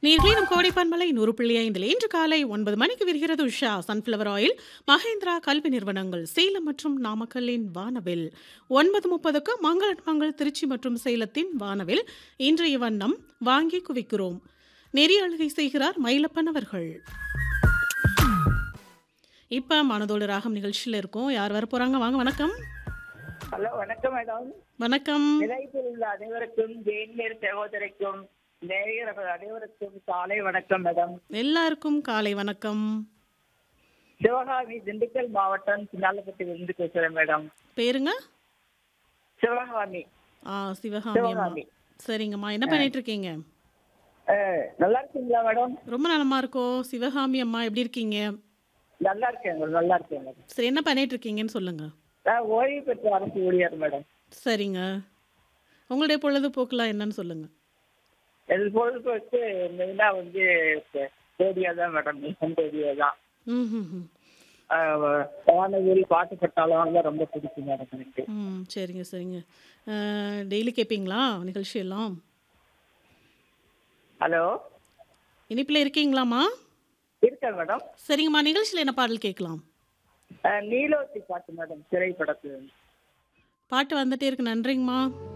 நீர்களே நம் கோடைப்பன்மலை நூறு புள்ளி ஐந்தில் இன்று காலை ஒன்பது மணிக்கு விரிகிறது உஷா சன்ஃப்ளவர் ஆயில் மகேந்திரா கல்வி நிறுவனங்கள் சேலம் மற்றும் நாமக்கல்லின் வானவில் ஒன்பது முப்பதுக்கு மங்களன் மங்கள் திருச்சி மற்றும் சேலத்தின் வானவில் இன்றைய வண்ணம் வாங்கி குவிக்கிறோம் நெறி அழுகை செய்கிறார் மயிலப்பன் அவர்கள் இப்போ மனதோடு ராகம் நிகழ்ச்சியில் இருக்கோம் யார் வர போகிறாங்க வாங்க வணக்கம் ஹலோ வணக்கம் மேடம் வணக்கம் நிலையத்தில் உள்ள அனைவருக்கும் ஜெயினியர் சகோதரிக்கும் நேயர்கள் அனைவருக்கும் காலை வணக்கம் மேடம் எல்லாருக்கும் காலை வணக்கம் சிவகாமி திண்டுக்கல் மாவட்டம் சின்னாலப்பட்டியிலிருந்து பேசுறேன் மேடம் பேருங்க சிவகாமி ஆ சிவகாமி அம்மா சிவகாமி. சரிங்கம்மா என்ன பண்ணிட்டு இருக்கீங்க அஹ், நல்லா இருக்கீங்களா மேடம் ரொம்ப நலமா இருக்கோம் சிவகாமி அம்மா எப்படி இருக்கீங்க நல்லா இருக்கேன் மேடம் நல்லா இருக்கேன் மேடம் சரி என்ன பண்ணிட்டு இருக்கீங்கன்னு சொல்லுங்க நான் ஓய்வு பெற்ற அரசு ஊழியர் மேடம் சரிங்க உங்களுடைய பொழுதுபோக்குலாம் என்னன்னு சொல்லுங்க இது பொழுதுபோக்கு மெயினா வந்து ரேடியோ தான் மேடம் ரேடியோ தான் ம் ம் ம். அஹ், வானவில் பாட்டு பட்டாளம் தான் ரொம்ப பிடிக்கும் மேடம் எனக்கு ம் சரிங்க சரிங்க டெய்லி கேட்பீங்களா நிகழ்ச்சி எல்லாம் ஹலோ இனிப்பில் இருக்கீங்களாம்மா இருக்கேன் மேடம் சரிங்கம்மா நிகழ்ச்சியில் என்ன பாடல் கேட்கலாம் அஹ், நீலோத்தி பாட்டு மேடம் திரைப்படத்து பாட்டு வந்துட்டே இருக்கு நன்றிங்கம்மா